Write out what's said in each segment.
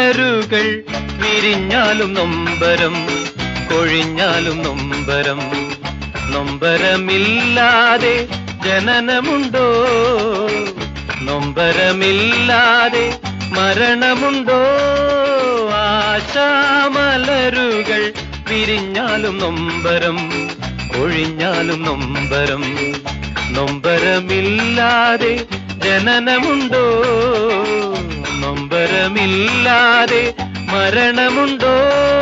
ആശാമലരുകൾ വിരിഞ്ഞാലും നൊമ്പരം കൊഴിഞ്ഞാലും നൊമ്പരം നൊമ്പരമില്ലാതെ ജനനമുണ്ടോ നൊമ്പരമില്ലാതെ മരണമുണ്ടോ ആശാമലരുകൾ വിരിഞ്ഞാലും നൊമ്പരം ഒഴിഞ്ഞാലും നൊമ്പരം നൊമ്പരമില്ലാതെ ജനനമുണ്ടോ നൊമ്പരമില്ലാതെ മരണമുണ്ടോ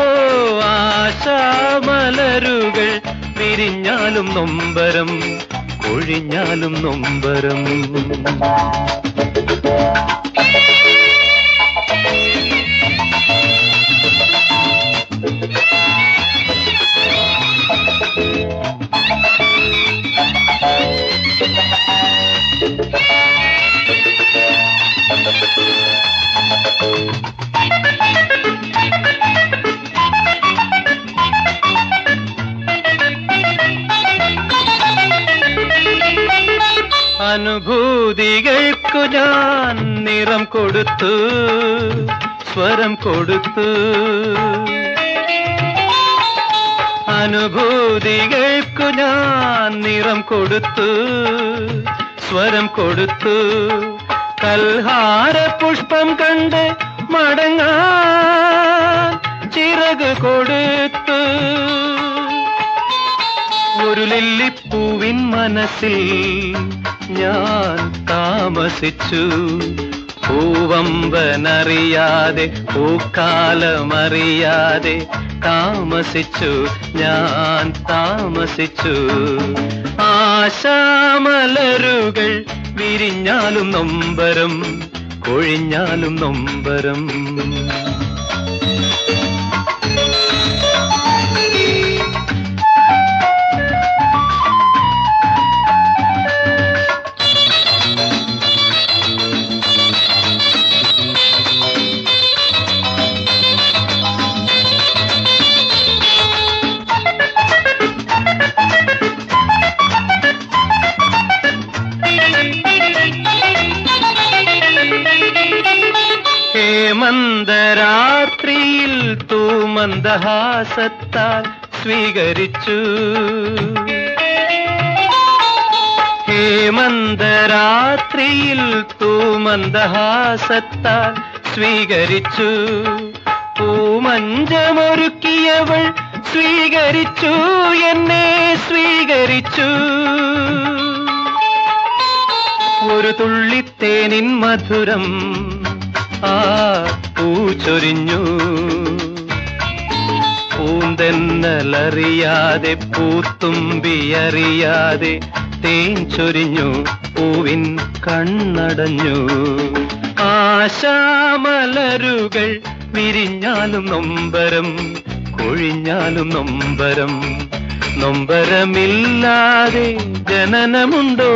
ആശാമലരുകൾ വിരിഞ്ഞാലും നൊമ്പരം ഒഴിഞ്ഞാലും നൊമ്പരം അനുഭൂതികൾക്കു ഞാൻ നിറം കൊടുത്തു സ്വരം കൊടുത്തു അനുഭൂതികൾക്കു ഞാൻ നിറം കൊടുത്തു സ്വരം കൊടുത്തു കൽഹാര പുഷ്പം കണ്ട് മടങ്ങാൻ ചിറക് കൊടുത്തു ഒരു ലില്ലിപ്പൂവിൻ മനസ്സിൽ ഞാൻ താമസിച്ചു പൂവമ്പനറിയാതെ പൂക്കാലമറിയാതെ താമസിച്ചു ഞാൻ താമസിച്ചു ആശാമലരുകൾ വിരിഞ്ഞാലും നൊമ്പരം കൊഴിഞ്ഞാലും നൊമ്പരം ഹേമന്തരാത്രിയിൽ തൂമന്ദഹാസത്താൽ സ്വീകരിച്ചു ഹേമന്തരാത്രിയിൽ തൂമന്ദഹാസത്താൽ സ്വീകരിച്ചു പൂമഞ്ചമൊരുക്കിയവൾ സ്വീകരിച്ചു എന്നെ സ്വീകരിച്ചു ഒരു തുള്ളിത്തേനിൻ മധുരം ആ പൂ ചൊരിഞ്ഞു പൂന്തെന്നലറിയാതെ പൂത്തുമ്പിയറിയാതെ തേൻ ചൊരിഞ്ഞു പൂവിൻ കണ്ണടഞ്ഞു ആശാമലരുകൾ വിരിഞ്ഞാലും നൊമ്പരം കൊഴിഞ്ഞാലും നൊമ്പരം നൊമ്പരമില്ലാതെ ജനനമുണ്ടോ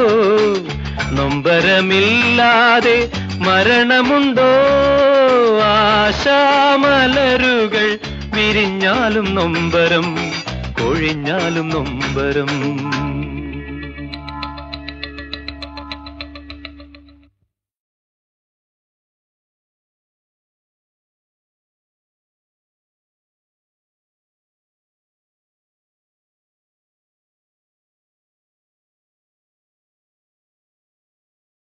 നൊമ്പരമില്ലാതെ മരണമുണ്ടോ ആശാമലരുകൾ വിരിഞ്ഞാലും നൊമ്പരം കൊഴിഞ്ഞാലും നൊമ്പരം